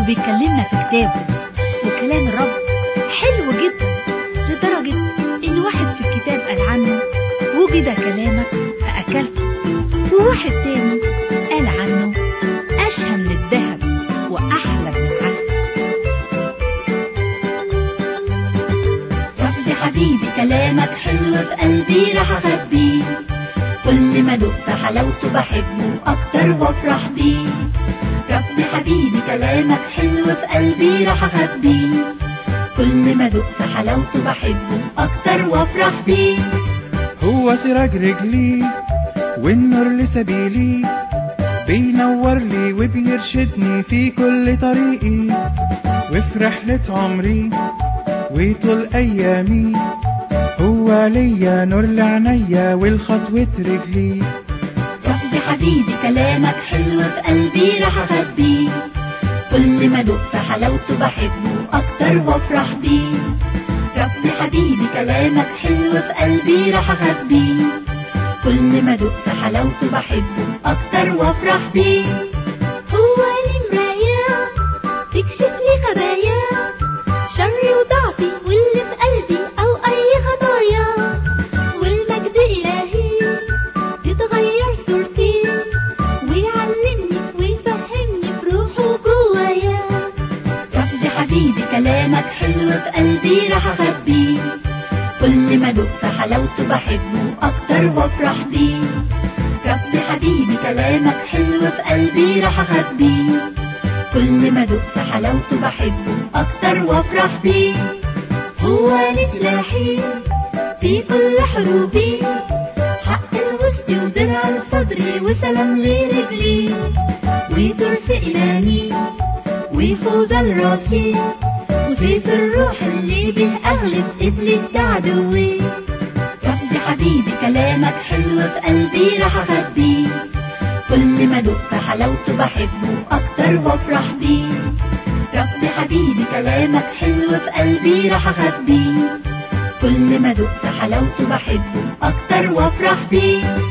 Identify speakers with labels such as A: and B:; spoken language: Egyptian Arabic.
A: وبيكلمنا في كتابه وكلام الرب حلو جدا لدرجة إن واحد في الكتاب قال عنه وجد كلامك فأكلته وواحد تاني قال عنه أشهى من الذهب وأحلى من العسل
B: ربي حبيبي كلامك حلو في قلبي راح اخبيه كل ما دقت حلاوته بحبه اكتر وافرح بيه ربي حبيبي كلامك حلو في قلبي راح اخبيه كل ما دقت حلاوته بحبه اكتر وافرح بيه
C: هو سراج رجلي والنور لسبيلي بينور لي وبيرشدني في كل طريقي وفي رحلة عمري وطول أيامي هو ليا نور لعينيا والخطوة رجلي
B: ربي حبيبي كلامك حلو في قلبي راح اخبيه كل ما دقت حلاوته بحبه اكتر وافرح بيه ربي حبيبي كلامك حلو في قلبي راح اخبيه كل ما دقت حلاوته بحبه اكتر وافرح بيه هو لي مراية تكشف لي خبايا شري وضعفي واللي في قلبي او اي خطايا والمجد الهي تتغير صورتي ويعلمني ويفهمني بروحه جوايا ربي حبيبي كلامك حلو في قلبي راح اخبيه كل ما دقت حلاوته بحبه اكتر وافرح بيه ربي حبيبي كلامك حلو في قلبي راح اخبيه كل ما دقت حلاوته بحبه اكتر وافرح بيه هو لي سلاحي في كل حروبي حق الوسط ودرع لصدري وسلام لرجلي وترس إلهي وفوز لراسي وسيف الروح اللي به أغلب إبليس ده عدوي ربي حبيبي كلامك حلو في قلبي راح أخبيه كل ما دقت حلاوته بحبه أكتر وأفرح بيه ربي حبيبي كلامك حلو في قلبي راح أخبيه كل ما دقت حلاوته بحبه أكتر وأفرح بيه